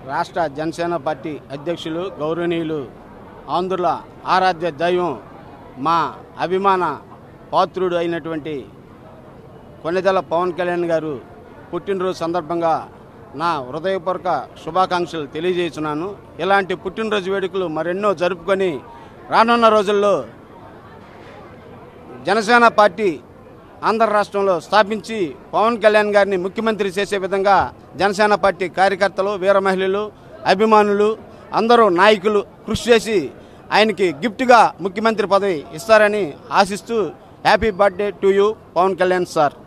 రాష్ట్ర జనసేన పార్టీ అధ్యక్షులు గౌరవనీయులు ఆంధ్రుల ఆరాధ్య దైవం మా అభిమాన పాత్రుడు అయినటువంటి కొన్నిదెల పవన్ కళ్యాణ్ గారు పుట్టినరోజు సందర్భంగా నా హృదయపూర్వక శుభాకాంక్షలు తెలియజేస్తున్నాను ఇలాంటి పుట్టినరోజు వేడుకలు మరెన్నో జరుపుకొని రానున్న రోజుల్లో జనసేన పార్టీ ఆంధ్ర రాష్ట్రంలో స్థాపించి పవన్ కళ్యాణ్ గారిని ముఖ్యమంత్రి చేసే విధంగా జనసేన పార్టీ కార్యకర్తలు వీర మహిళలు అభిమానులు అందరూ నాయకులు కృషి చేసి ఆయనకి గిఫ్ట్గా ముఖ్యమంత్రి పదవి ఇస్తారని ఆశిస్తూ happy birthday to you Pawan Kalyan sir